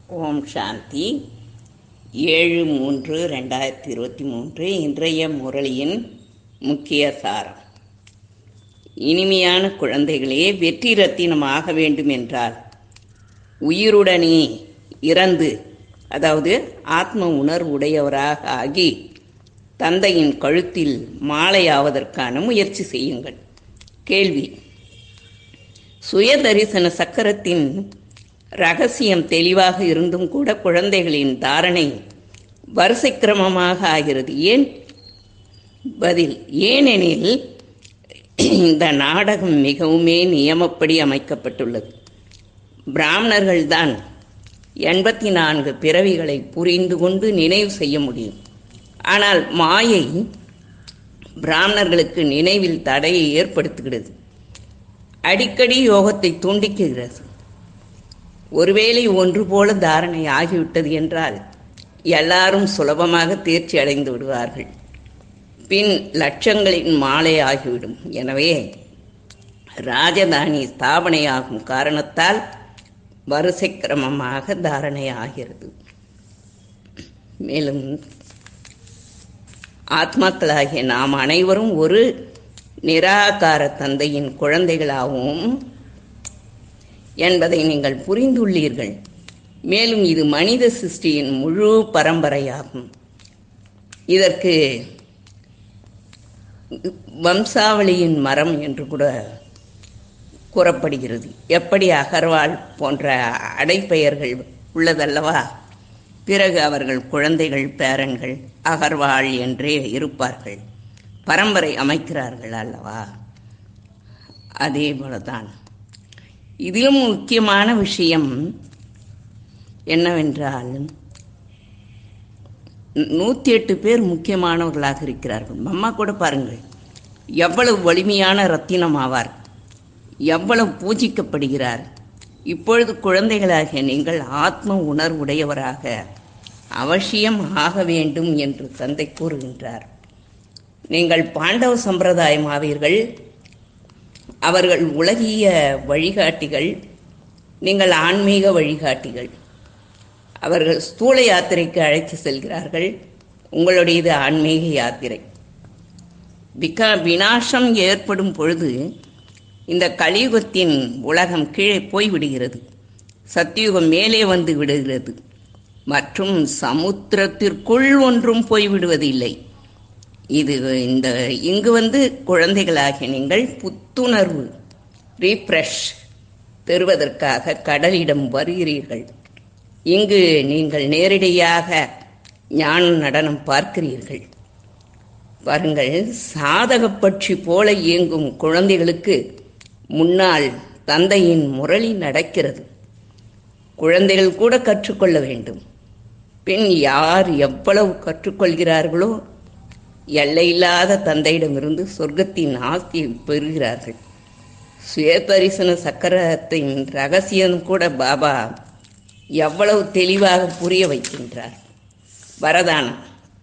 ஓம் சாந்தி ஏழு மூன்று ரெண்டாயிரத்தி இருபத்தி மூன்று இன்றைய முரளியின் முக்கிய சாரம் இனிமையான குழந்தைகளே வெற்றி ரத்தினமாக வேண்டும் என்றால் உயிருடனே இறந்து அதாவது ஆத்ம உணர்வுடையவராக ஆகி தந்தையின் கழுத்தில் மாலையாவதற்கான முயற்சி செய்யுங்கள் கேள்வி சுயதரிசன சக்கரத்தின் ரகசியம் தெளிவாக இருந்தும் கூட குழந்தைகளின் தாரணை வரிசை கிரமமாக ஆகிறது ஏன் பதில் ஏனெனில் இந்த நாடகம் மிகவுமே நியமப்படி அமைக்கப்பட்டுள்ளது பிராமணர்கள்தான் எண்பத்தி நான்கு பிறவிகளை புரிந்து கொண்டு நினைவு செய்ய முடியும் ஆனால் மாயை பிராமணர்களுக்கு நினைவில் தடையை ஏற்படுத்துகிறது அடிக்கடி யோகத்தை துண்டிக்குகிறது ஒருவேளை ஒன்று போல தாரணை ஆகிவிட்டது என்றால் எல்லாரும் சுலபமாக தேர்ச்சி அடைந்து விடுவார்கள் பின் லட்சங்களின் மாலை ஆகிவிடும் எனவே ராஜதானி ஸ்தாபனையாகும் காரணத்தால் வரிசை கிரமமாக தாரணை ஆகிறது மேலும் ஆத்மாக்களாகிய நாம் அனைவரும் ஒரு நிராகார தந்தையின் குழந்தைகளாகவும் என்பதை நீங்கள் புரிந்துள்ளீர்கள் மேலும் இது மனித சிருஷ்டியின் முழு பரம்பரையாகும் இதற்கு வம்சாவளியின் மரம் என்று கூட கூறப்படுகிறது எப்படி அகர்வால் போன்ற அடைப்பெயர்கள் உள்ளதல்லவா பிறகு அவர்கள் குழந்தைகள் பேரன்கள் அகர்வாள் என்றே இருப்பார்கள் பரம்பரை அமைக்கிறார்கள் அல்லவா அதே போலதான் இதிலும் முக்கியமான விஷயம் என்னவென்றால் நூற்றி எட்டு பேர் முக்கியமானவர்களாக இருக்கிறார்கள் அம்மா கூட பாருங்கள் எவ்வளவு வலிமையான ரத்தினம் ஆவார் எவ்வளவு பூஜிக்கப்படுகிறார் இப்பொழுது குழந்தைகளாகிய நீங்கள் ஆத்ம உணர்வுடையவராக அவசியம் ஆக வேண்டும் என்று தந்தை கூறுகின்றார் நீங்கள் பாண்டவ சம்பிரதாயம் ஆவீர்கள் அவர்கள் உலகிய வழிகாட்டிகள் நீங்கள் ஆன்மீக வழிகாட்டிகள் அவர்கள் ஸ்தூல யாத்திரைக்கு அழைத்து செல்கிறார்கள் உங்களுடையது ஆன்மீக யாத்திரை விகா வினாசம் ஏற்படும் பொழுது இந்த கலியுகத்தின் உலகம் கீழே போய்விடுகிறது சத்தியுகம் மேலே வந்து விடுகிறது மற்றும் சமுத்திரத்திற்குள் ஒன்றும் போய்விடுவதில்லை இது இந்த இங்கு வந்து குழந்தைகளாகிய நீங்கள் புத்துணர்வு ரீஃப்ரெஷ் பெறுவதற்காக கடலிடம் வருகிறீர்கள் இங்கு நீங்கள் நேரடியாக ஞான நடனம் பார்க்கிறீர்கள் பாருங்கள் சாதக பட்சி போல இயங்கும் குழந்தைகளுக்கு முன்னால் தந்தையின் முரளி நடக்கிறது குழந்தைகள் கூட கற்றுக்கொள்ள வேண்டும் பின் யார் எவ்வளவு கற்றுக்கொள்கிறார்களோ எல்லையில்லாத தந்தையிடமிருந்து சொர்க்கத்தின் ஆஸ்தியை பெறுகிறார்கள் சுயபரிசன சக்கரத்தின் ரகசியம் கூட பாபா எவ்வளவு தெளிவாக புரிய வைக்கின்றார் வரதானம்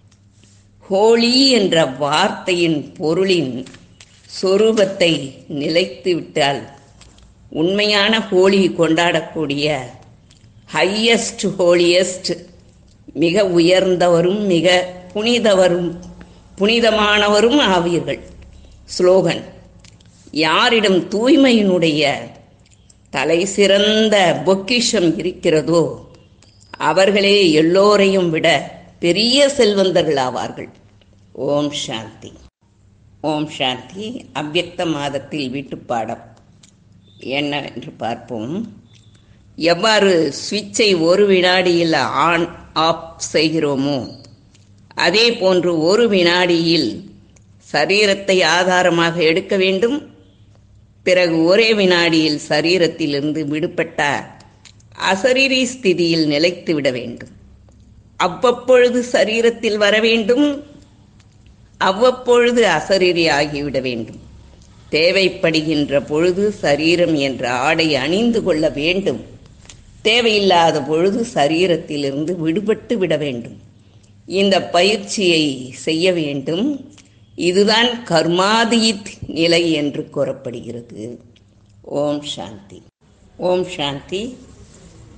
ஹோலி என்ற வார்த்தையின் பொருளின் சொரூபத்தை நிலைத்து விட்டால் உண்மையான ஹோலி கொண்டாடக்கூடிய ஹையஸ்ட் ஹோலியஸ்ட் மிக உயர்ந்தவரும் மிக புனிதவரும் புனிதமானவரும் ஆவீர்கள் ஸ்லோகன் யாரிடம் தூய்மையினுடைய தலை சிறந்த பொக்கிஷம் இருக்கிறதோ அவர்களே எல்லோரையும் விட பெரிய செல்வந்தர்கள் ஆவார்கள் ஓம் சாந்தி ஓம் சாந்தி அவ்வக்த மாதத்தில் வீட்டுப்பாடம் என்ன என்று பார்ப்போம் எவ்வாறு சுவிட்சை ஒரு வினாடியில் ஆன் ஆஃப் செய்கிறோமோ அதே போன்று ஒரு வினாடியில் சரீரத்தை ஆதாரமாக எடுக்க வேண்டும் பிறகு ஒரே வினாடியில் சரீரத்திலிருந்து விடுபட்ட அசரீரி ஸ்திதியில் நிலைத்து விட வேண்டும் அவ்வப்பொழுது சரீரத்தில் வர வேண்டும் அவ்வப்பொழுது அசரீரி ஆகிவிட வேண்டும் தேவைப்படுகின்ற பொழுது சரீரம் என்ற ஆடை அணிந்து கொள்ள வேண்டும் தேவையில்லாத பொழுது சரீரத்திலிருந்து விடுபட்டு விட வேண்டும் இந்த பயிற்சியை செய்ய வேண்டும் இதுதான் கர்மாதீத் நிலை என்று கூறப்படுகிறது ஓம் சாந்தி ஓம் சாந்தி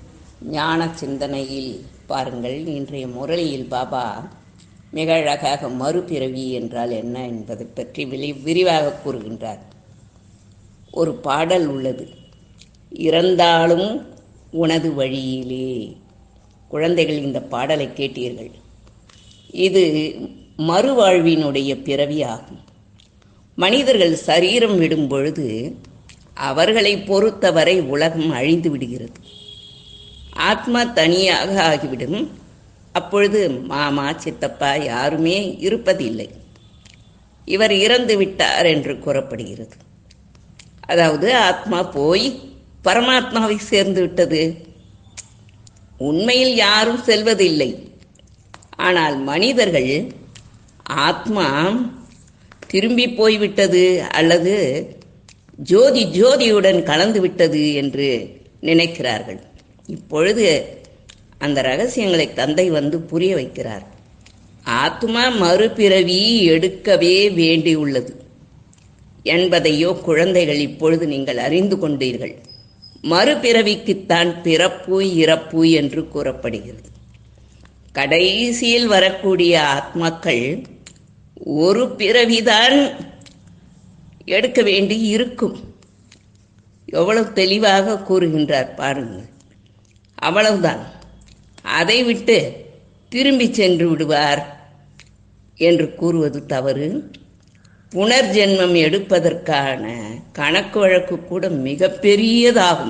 ஞான சிந்தனையில் பாருங்கள் இன்றைய முரளியில் பாபா மிக அழகாக மறுபிறவி என்றால் என்ன என்பதை பற்றி விளி விரிவாக கூறுகின்றார் ஒரு பாடல் உள்ளது இறந்தாலும் உனது வழியிலே குழந்தைகள் இந்த பாடலை கேட்டீர்கள் இது மறுவாழ்வினுடைய பிறவி ஆகும் மனிதர்கள் சரீரம் விடும் பொழுது அவர்களை பொறுத்தவரை உலகம் அழிந்து விடுகிறது ஆத்மா தனியாக ஆகிவிடும் அப்பொழுது மாமா சித்தப்பா யாருமே இருப்பதில்லை இவர் இறந்து விட்டார் என்று கூறப்படுகிறது அதாவது ஆத்மா போய் பரமாத்மாவை சேர்ந்து விட்டது உண்மையில் யாரும் செல்வதில்லை ஆனால் மனிதர்கள் ஆத்மா திரும்பி போய்விட்டது அல்லது ஜோதி ஜோதியுடன் கலந்து விட்டது என்று நினைக்கிறார்கள் இப்பொழுது அந்த ரகசியங்களை தந்தை வந்து புரிய வைக்கிறார் ஆத்மா மறுபிறவி எடுக்கவே வேண்டியுள்ளது என்பதையோ குழந்தைகள் இப்பொழுது நீங்கள் அறிந்து கொண்டீர்கள் மறுபிறவிக்குத்தான் பிறப்பு இறப்பு என்று கூறப்படுகிறது கடைசியில் வரக்கூடிய ஆத்மாக்கள் ஒரு பிறவிதான் எடுக்க வேண்டி இருக்கும் எவ்வளவு தெளிவாக கூறுகின்றார் பாருங்கள் அவ்வளவுதான் அதை விட்டு திரும்பி சென்று விடுவார் என்று கூறுவது தவறு புனர்ஜென்மம் எடுப்பதற்கான கணக்கு வழக்கு கூட மிக பெரியதாகும்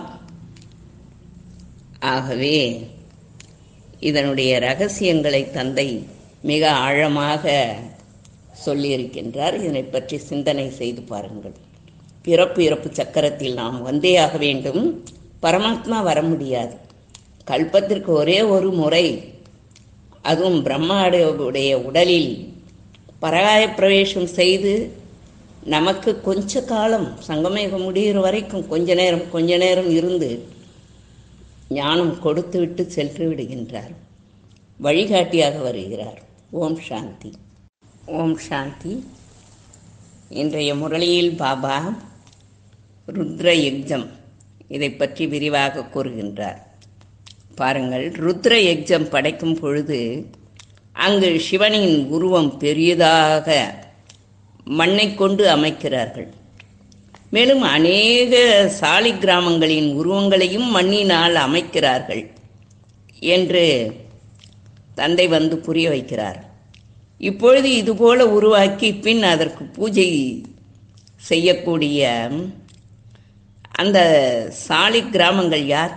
ஆகவே இதனுடைய ரகசியங்களை தந்தை மிக ஆழமாக சொல்லியிருக்கின்றார் இதனை பற்றி சிந்தனை செய்து பாருங்கள் பிறப்பு இறப்பு சக்கரத்தில் நாம் வந்தே ஆக வேண்டும் பரமாத்மா வர முடியாது கல்பத்திற்கு ஒரே ஒரு முறை அதுவும் பிரம்மாவுடைய உடலில் பரகாய பிரவேசம் செய்து நமக்கு கொஞ்ச காலம் சங்கமேகம் முடிகிற வரைக்கும் கொஞ்ச நேரம் கொஞ்ச நேரம் இருந்து ஞானம் கொடுத்து விட்டு சென்று விடுகின்றார் வழிகாட்டியாக வருகிறார் ஓம் சாந்தி ஓம் சாந்தி இன்றைய முரளியில் பாபா ருத்ர யக்ஜம் இதை பற்றி விரிவாக கூறுகின்றார் பாருங்கள் ருத்ர யக்ஜம் படைக்கும் பொழுது அங்கு சிவனின் உருவம் பெரியதாக மண்ணை கொண்டு அமைக்கிறார்கள் மேலும் அநேக சாலி கிராமங்களின் உருவங்களையும் மண்ணினால் அமைக்கிறார்கள் என்று தந்தை வந்து புரிய வைக்கிறார் இப்பொழுது இதுபோல உருவாக்கி பின் அதற்கு பூஜை செய்யக்கூடிய அந்த சாலி கிராமங்கள் யார்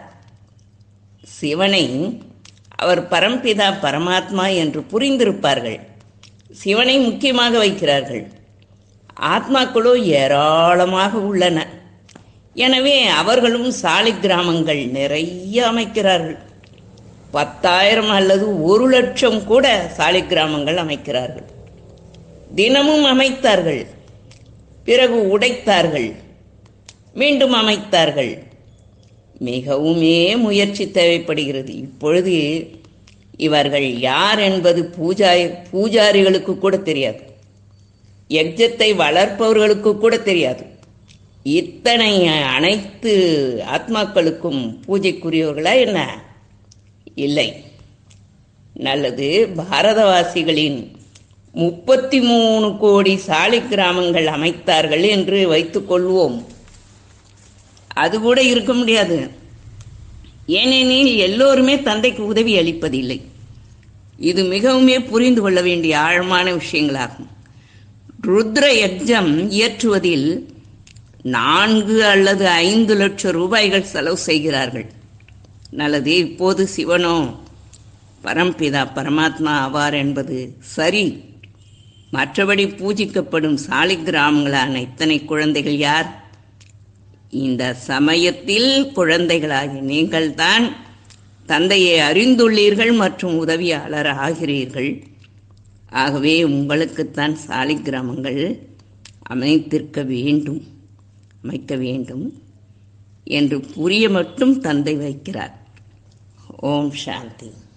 சிவனை அவர் பரம்பிதா பரமாத்மா என்று புரிந்திருப்பார்கள் சிவனை முக்கியமாக வைக்கிறார்கள் ஆத்மாக்களோ ஏராளமாக உள்ளன எனவே அவர்களும் சாலை கிராமங்கள் நிறைய அமைக்கிறார்கள் பத்தாயிரம் அல்லது ஒரு லட்சம் கூட சாலை கிராமங்கள் அமைக்கிறார்கள் தினமும் அமைத்தார்கள் பிறகு உடைத்தார்கள் மீண்டும் அமைத்தார்கள் மிகவுமே முயற்சி தேவைப்படுகிறது இப்பொழுது இவர்கள் யார் என்பது பூஜா பூஜாரிகளுக்கு கூட தெரியாது யஜ்ஜத்தை வளர்ப்பவர்களுக்கு கூட தெரியாது இத்தனை அனைத்து ஆத்மாக்களுக்கும் பூஜைக்குரியவர்களா என்ன இல்லை நல்லது பாரதவாசிகளின் முப்பத்தி மூணு கோடி சாலை கிராமங்கள் அமைத்தார்கள் என்று வைத்துக்கொள்வோம் அது கூட இருக்க முடியாது ஏனெனில் எல்லோருமே தந்தைக்கு உதவி அளிப்பதில்லை இது மிகவுமே புரிந்து கொள்ள வேண்டிய ஆழமான விஷயங்களாகும் ருத்ர யஜ்ஜம் இயற்றுவதில் நான்கு அல்லது ஐந்து லட்சம் ரூபாய்கள் செலவு செய்கிறார்கள் நல்லது இப்போது சிவனோ பரம்பிதா பரமாத்மா ஆவார் என்பது சரி மற்றபடி பூஜிக்கப்படும் சாலி கிராமங்களான இத்தனை குழந்தைகள் யார் இந்த சமயத்தில் குழந்தைகளாகி நீங்கள்தான் தந்தையை அறிந்துள்ளீர்கள் மற்றும் உதவியாளர் ஆகிறீர்கள் ஆகவே உங்களுக்குத்தான் சாலி கிராமங்கள் அமைத்திருக்க வேண்டும் அமைக்க வேண்டும் என்று புரிய மட்டும் தந்தை வைக்கிறார் ஓம் சாந்தி